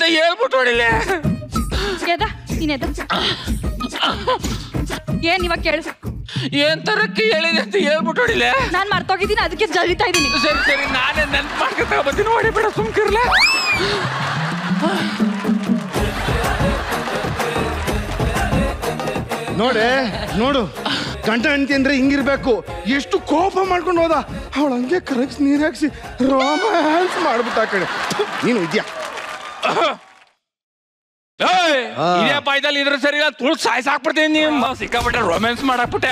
ಹೇಳ್ಬಿಟ್ಟು ಹೊಡಿಲೆ ಎದ ನೀನೆದ ಏನ್ ಇವಾಗ ಕೇಳು ಏನ್ ತರಕ್ಕೆ ಹೇಳಿದೆ ಅಂತ ಹೇಳ್ಬಿಟ್ಟು ಹೊಡಿಲೆ ನಾನ್ ಮರ್ತೋಗಿದ್ದೀನಿ ಅದಕ್ಕೆ ಜರಿತಾ ಇದ್ದೀನಿ ಸರಿ ಸರಿ ನಾನೇ ನೆನ್ಪು ಮಾಡ್ಕೊತಾ ಬರ್ತೀನಿ ಹೊಡಿಬೇಡ ಸುಮ್ಕಿರ್ಲೆ ನೋಡೆ ನೋಡು ಗಂಟ ಹೆಂಡತಿ ಅಂದ್ರೆ ಹಿಂಗಿರ್ಬೇಕು ಎಷ್ಟು ಕೋಪ ಮಾಡ್ಕೊಂಡು ಹೋದ ಅವಳು ಹಂಗೆ ಕರಗಿಸಿ ನೀರ್ ಹಾಕ್ಸಿ ರೋಮ್ಯಾನ್ಸ್ ಮಾಡ್ಬಿಟ್ಟ ಆ ಕಡೆ ಥು, ನೀನು ಇದ್ಯಾ ಏಯ್, ಇದೇ ಪಾಯದಲ್ಲಿ ಇದ್ರ ಸರಿ ಇಲ್ಲ ತುಳ್ ಸಾಯ್ಸ್ ಹಾಕ್ಬಿಡ್ತೀನಿ ನೀವು ಸಿಕ್ಕಾಬಿಟ್ಟೆ ರೊಮ್ಯಾನ್ಸ್ ಮಾಡಾಕ್ಬಿಟ್ಟೆ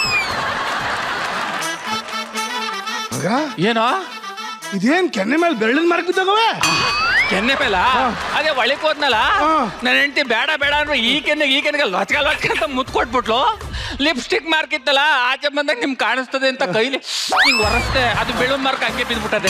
ಮಗ ಏನೋ ಇದೇನ್ ಕೆನ್ನೆ ಮೇಲೆ ಬೆರಳಿನ ಮಾರ್ಕ್ ಬಿದ್ದಾಗವೆ ಕೆನ್ನೆ ಮೇಲ ಅದೇ ಒಳಕ್ ಹೋದ್ನಲ್ಲ ಹಾ. ನನ್ನ ಹೆಂಡತಿ ಬೇಡ ಬೇಡ ಅಂದ್ರೆ ಈ ಕೆನ್ನೆಗೆ ಈ ಕೆನ್ನೆಗೆ ಲಚ್ಕ ಲಚ್ಕ ಅಂತ ಮುತ್ ಕೊಟ್ಬಿಟ್ಲು ಲಿಪ್ಸ್ಟಿಕ್ ಮಾರ್ಕ್ ಇತ್ತಲ್ಲ ಆಚೆ ಬಂದಾಗ ನಿಮ್ಗೆ ಕಾಣಿಸ್ತದೆ ಅಂತ ಕೈಲಿ ಹಿಂಗ್ ಒರಸ್ತೆ ಅದು ಬೆಳು ಮಾರ್ಕ್ ಹಂಗೆ ಬಿದ್ಬಿಟ್ಟದೆ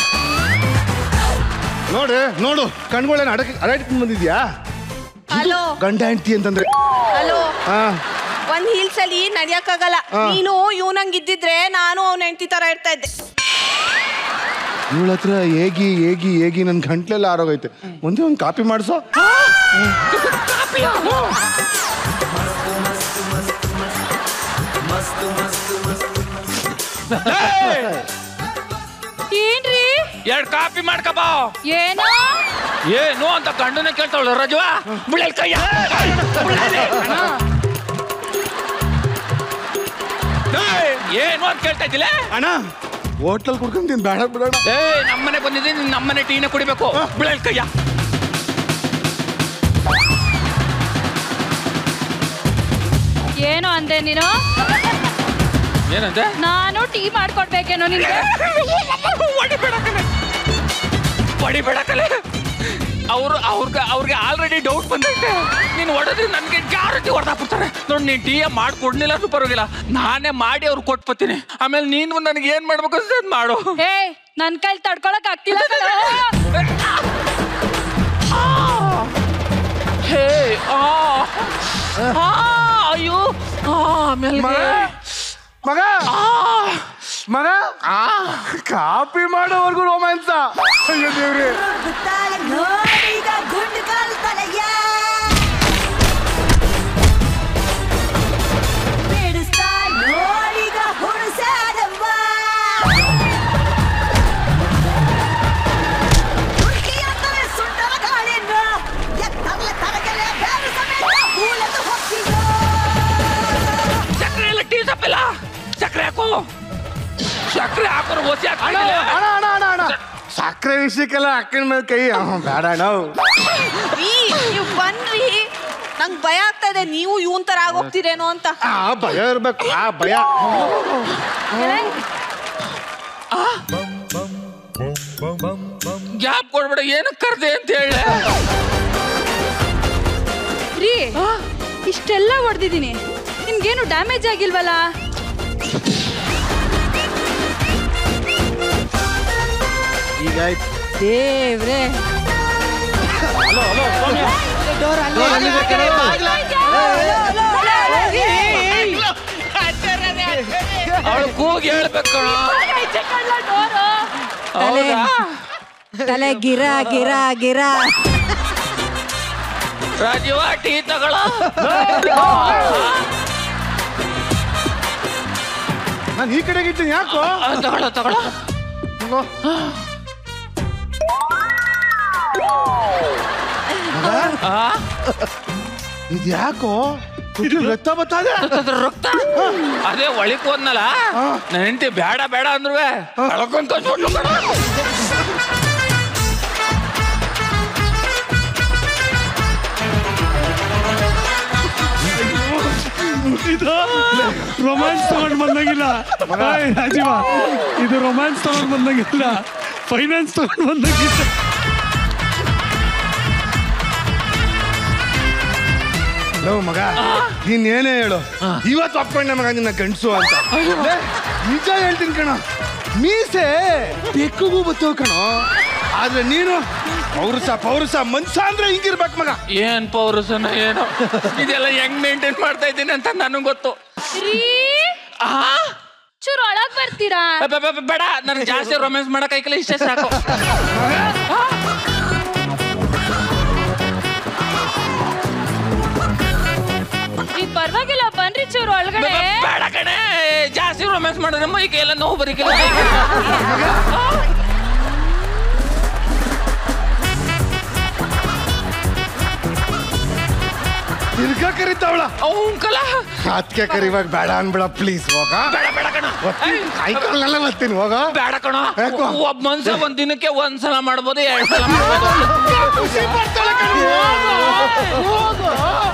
ನೋಡು ನೋಡು ಕಣ್ಗಳೇನು ಅಡಕ ಅಡಾಡ್ಕೊಂಡು ಬಂದಿದ್ಯಾ ಹಲೋ ಗಂಡ ಹೆಂಡತಿ ಅಂತಂದ್ರೆ ಹಲೋ ಹಾ ಒಂದ್ ಹೀಲ್ಸ್ ಅಲ್ಲಿ ನಡಿಯಕ್ಕಾಗಲ್ಲ ಹಾ. ನೀನು ಇವ್ನಂಗ್ ಇದ್ದಿದ್ರೆ ನಾನು ಅವ್ನ ಹೆಂಡತಿ ತರ ಇರ್ತಾ ಇದ್ದೆ ಇವಳ ಹತ್ರ ಹೇಗಿ ಹೇಗಿ ಹೇಗಿ ನನ್ ಗಂಟ್ಲೆಲ್ಲ ಆರೋಗೈತೆ ಮುಂದೆ ಒಂದು ಕಾಪಿ ಮಾಡಿಸೋ ಏನ್ರಿ ಎರಡ್ ಕಾಪಿ ಮಾಡ್ಕಬಾ ಏನೋ ಏನು ಅಂತ ಗಂಡನ ಕೇಳ್ತಾವಳ ರಜವಾ ಬಿಳಲ್ ಕೈಯ ಬಿಳಲ್ಲಿ. ಏಯ್, ಏನು ಅಂತ ಕೇಳ್ತಾ ಇದ್ದಿಲ್ಲ ಅಣ್ಣ ಹೋಟ್ಲಲ್ಲಿ ಕುಡ್ಕೊಂತೀನಿ ಬೇಡ ಬಿಡೋಣ ಏ ನಮ್ಮನೆ ಬಂದಿದ್ದೀನಿ ನಮ್ಮನೆ ಟೀನ ಕುಡಿಬೇಕು ಬಿಳಲ್ ಕೈಯ ಏನೋ ಅಂದೆ ನೀನು ಏನಂತೆ ನಾನು ಟೀ ಮಾಡ್ಕೊಡ್ಬೇಕೇನೋ ನಿನ್ಗೆ ಹೊಡಿಬೇಡ ಕಲೆ ಹೊಡಿಬೇಡ ಕಲೆ ಅವ್ರು ಅವ್ರಿಗೆ ಅವ್ರಿಗೆ ಆಲ್ರೆಡಿ ಡೌಟ್ ಬಂದೈತೆ ನೀನು ಹೊಡೆದ್ರೆ ನನಗೆ ಗ್ಯಾರಂಟಿ ಹೊಡೆದಾಕ್ಬಿಡ್ತಾರೆ ನೋಡಿ ನೀನು ಟೀ ಮಾಡ್ಕೊಡ್ಲಿಲ್ಲ ಅದು ಪರವಾಗಿಲ್ಲ ನಾನೇ ಮಾಡಿ ಅವ್ರು ಕೊಟ್ಬತ್ತೀನಿ ಆಮೇಲೆ ನೀನು ನನಗೆ ಏನು ಮಾಡ್ಬೇಕು ಅಂತ ಅದ್ ಮಾಡು ಏ ನನ್ ಕೈಲಿ ತಡ್ಕೊಳಕ್ ಆಗ್ತಿಲ್ಲ ಕಣೋ. ಹೇ ಆ ಆ, ಅಯ್ಯೋ ಆ ಆಮೇಲೆ ಮಗ ಮಗ ಕಾಪಿ ಮಾಡೋವರೆಗೂ ರೋಮ್ಯಾನ್ಸ ಅಯ್ಯೋ ದೇವ್ರಿ ನೋಡಿದ ಗುಂಡು ಕಾಲು ತಲೆಯ ಬಿಡಿಸ್ತಾ ನೋಡಿದ ಹುಡುಸಾದವ್ವ ಹುಡುಗಿಯಂದರೆ ಸುಂಟರ ಗಾಳಿಯನ್ನು ಎತ್ತರಲೆ ತರಗೆಲೆ ಬೇರು ಸಮೇತ ಹೂಲೆಂದು ಹೋಗ್ತಿದ್ದೋ ಸಕ್ಕರೆ ಇಲ್ಲ ಟೀ ಸಪ್ಪಿಲ್ಲ ಸಕ್ಕರೆ ಹಾಕು ಸಕ್ಕರೆ ಹಾಕೋರು ಓಸಿ ಅಣ್ಣ ಹಾಕಿಲ್ಲ ಅಣ್ಣ ಅಣ್ಣ ಅಣ್ಣ ಅಣ್ಣ ಸಕ್ಕರೆ ವಿಷಯಕ್ಕೆಲ್ಲ ಅಕ್ಕನ ಮೇಲೆ ಕೈ ಅಹ್, ಬೇಡ ಅಣ್ಣ ರೀ ನೀವು ಬನ್ರಿ ನಂಗ್ ಭಯ ಆಗ್ತಾ ಇದೆ ನೀವು ಇವನ್ ತರ ಆಗೋಗ್ತೀರೇನೋ ಅಂತ ಆ ಭಯ ಇರ್ಬೇಕು ಆ ಭಯ ಗ್ಯಾಪ್ ಕೊಡ್ಬೇಡ ಏನಕ್ಕೆ ಕರ್ದೆ ಅಂತ ಹೇಳಿ ರೀ ಇಷ್ಟೆಲ್ಲ ಹೊಡೆದಿದ್ದೀನಿ ನಿಮ್ಗೇನು ಡ್ಯಾಮೇಜ್ ಆಗಿಲ್ವಲ್ಲ ಈಗ ಆಯ್ತು ದೇವ್ರೆ ಅವಳು ಕೂಗಿ ಹೇಳ್ಬೇಕು ಕಣೋ. ಹೌದಾ ತಲೆ ಗಿರ ಗಿರ ಗಿರ ರಾಜೀವ ಟೀ ತಗೊಳ ನಾನು ಈ ಕಡೆಗೆ ಇದ್ದೀನಿ ಯಾಕೋ ತಗೊಳ ತಗೊಳ ಇದು ಯಾಕೋ ಇದು ರಕ್ತ ಬತ್ತಾದೆ ರಕ್ತ ಅದೇ ಒಳಿಕ್ ಹೋದ್ನಲ್ಲ ನನ್ನ ಹೆಂಡತಿ ಬೇಡ ಬೇಡ ಅಂದ್ರು ಕಳ್ಕೊಂತ ಇದು ರೊಮ್ಯಾನ್ಸ್ ತಗೊಂಡ್ ಬಂದಂಗಿಲ್ಲ ಏಯ್, ರಾಜೀವ ಇದು ರೊಮ್ಯಾನ್ಸ್ ತಗೊಂಡ್ ಬಂದಂಗಿಲ್ಲ ಫೈನಾನ್ಸ್ ತಗೊಂಡ್ ಬಂದಂಗಿಲ್ಲ ಲವ್ ಮಗ ನೀನ್ ಏನೇ ಹೇಳು ಇವತ್ತು ಒಪ್ಕೊಂಡೆ ಮಗ ನಿನ್ನ ಗಂಡಸು ಅಂತ ಲೇ, ನಿಜ ಹೇಳ್ತೀನಿ ಕಣ ಮೀಸೆ ಬೆಕ್ಕುಗೂ ಬತ್ತವ ಕಣೋ ಆದ್ರೆ ನೀನು ಪೌರುಷ ಪೌರುಷ ಮನ್ಸ ಅಂದ್ರೆ ಹಿಂಗಿರ್ಬೇಕು ಮಗ ಏನ್ ಪೌರುಷನ ಏನೋ ಇದೆಲ್ಲ ಹೆಂಗ್ ಮೇಂಟೈನ್ ಮಾಡ್ತಾ ಇದ್ದೀನಿ ಅಂತ ನನಗೆ ಗೊತ್ತು ರೀ ಆ ಚೂರು ಒಳಗ್ ಬರ್ತೀರಾ ಬೆ- ಬೆ- ಬೆ- ಬೇಡ ನನಗೆ ಜಾಸ್ತಿ ರೊಮ್ಯಾನ್ಸ್ ಮಾಡಕ್ ಐಕಲ್ಲ ಇಷ್ಟೇ ಸಾಕು ಪರವಾಗಿಲ್ಲ ಬನ್ರಿ ಚೂರು ಒಳಗಡೆ ಬೇಡ ಕಣೆ ಜಾಸ್ತಿ ರೊಮ್ಯಾನ್ಸ್ ಮಾಡಿದ್ರೆ ಮೈ ಕೈಯೆಲ್ಲ ನೋವು ಬರೀಕಿಲ್ಲ ತಿರ್ಗಾ ಕರಿತಾವಳ ಅವ್ಕಲ ಅದಕ್ಕೆ ಕರಿವಾಗ ಬೇಡ ಅನ್ಬೇಡ ಪ್ಲೀಸ್ ಹೋಗ ಬೇಡ ಬೇಡ ಕಣ ಕೈಕಾಲೆಲ್ಲ ಬರ್ತೀನಿ ಹೋಗ ಬೇಡ ಕಣ ಯಾಕೋ? ಒಬ್ಬ ಮನ್ಸ ಒಂದ್ ದಿನಕ್ಕೆ ಒಂದ್ ಸಲ ಮಾಡ್ಬೋದು ಎರಡ್ ಸಲ ಮಾಡ್ಬೋದು ಖುಷಿ ಪಡ್ತಾಳೆ ಕಣೆ, ಹೋಗು.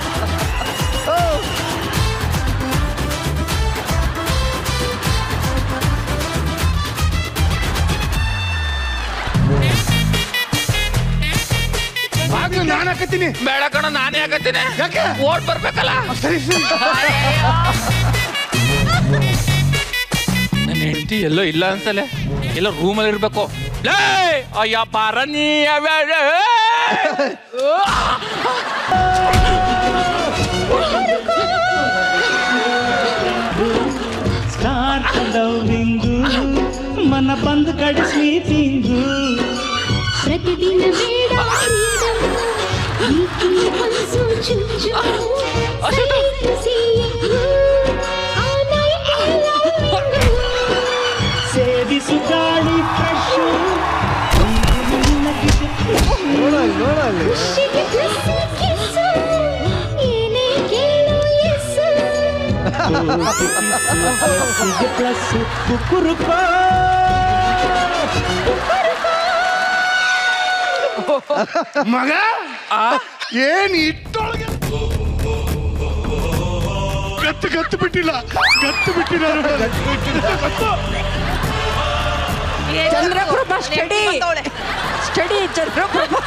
ಆಗ್ಲೂ ನಾನು ಹಾಕತ್ತೀನಿ ಬೇಡ ಕಣ ನಾನೇ ಆಗತ್ತೀನಿ ಯಾಕೆ? ಓಡ್ ಬರ್ಬೇಕಲ್ಲ ಸರಿ ಸರಿ ನನ್ನ ಹೆಂಡತಿ ಎಲ್ಲೋ ಇಲ್ಲ ಅನ್ಸಲೆ ಎಲ್ಲ ರೂಮಲ್ಲಿ ಇರ್ಬೇಕು ಲೇ ಅಯ್ಯ ಪಾರನಿ ಸ್ಟಾರ್ಟ್ ಲವ್ವಿಂಗು ಮನ ಬಂದು ಕಡೆ ಸ್ಲೀಪಿಂಗು ಪ್ರತಿದಿನ ಬೇಡ freedom. ಈಕೆ ಮನಸ್ಸು ಚುಚ್ಚು ಸೈಲೆನ್ಸಿಯು. ಆ night loving. ಸೇವಿಸು ಗಾಳಿ ಫ್ರೆಶ್ ಖುಷಿಗೆ ಡ್ರೆಸ್ಸು ಕಿಸ್ಸು. ಏನೇ ಕೇಳು ಎಸ್ಸು. ಪ್ಲಸ್ ಕುಕ್ಕುರುಕೋ ಮಗ ಏನ್ ಇಟ್ಟೊಳಗೆ ಗತ್ತು ಗತ್ತು ಬಿಟ್ಟಿಲ್ಲ ಗತ್ತು ಬಿಟ್ಟಿಲ್ಲ ಚಂದ್ರಪ್ರಭಾ ಸ್ಟಡಿ ಬಂದವ್ಳೆ. ಸ್ಟಡಿ ಚಂದ್ರಪ್ರಭಾ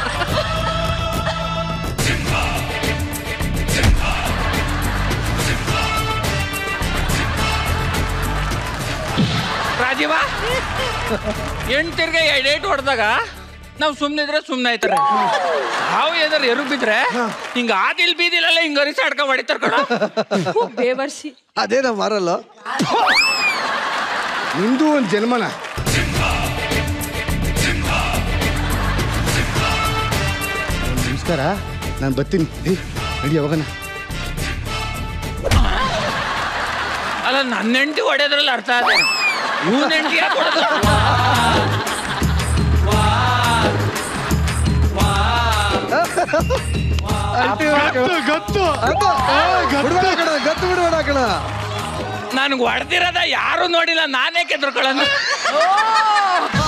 ರಾಜೀವ ಎಂಟಿರ್ಗೆ ಎಡೇಟ್ ಹೊಡೆದಾಗ ನಾವು ಸುಮ್ಮನಿದ್ರೆ ಸುಮ್ಮನೆ ಆಯ್ತಾರೆ ಹಾವು ಏನಾರು ಎರು ಬಿದ್ರೆ ಹಿಂಗ ಆದಿಲ್ ಬೀದಿಲೆಲ್ಲ ಹಿಂಗ ಅರಿಸಿ ಅಡ್ಕ ಹೊಡಿತಾರ ಕಣ ಬೇವರ್ಸಿ ಅದೇ ನಾವು ಮಾರಲ್ಲ ನಿಂದು ಒಂದ್ ಜನ್ಮನ ನಮಸ್ಕಾರ ನಾನು ಬರ್ತೀನಿ ಏಯ್ ನಡಿ ಹೋಗೋಣ ಅಲ್ಲ ನನ್ನ ಹೆಂಡತಿ ಹೊಡೆದ್ರಲ್ಲಿ ಅರ್ಥ ಅದೇ ಇವನ್ ಹೆಂಡತಿ ಯಾಕೆ ಹೊಡೆದ ಗತ್ತು ಗತ್ತು ಅದು ಬಿಡ್ಬೇಡ ಕಣ ಗತ್ತು ಬಿಡ್ಬೇಡ ಕಣ ನನ್ಗೆ ಹೊಡೆದಿರೋದ ಯಾರು ನೋಡಿಲ್ಲ ನಾನೇ ಕೆದ್ರಕೊಳ್ಳೋಣ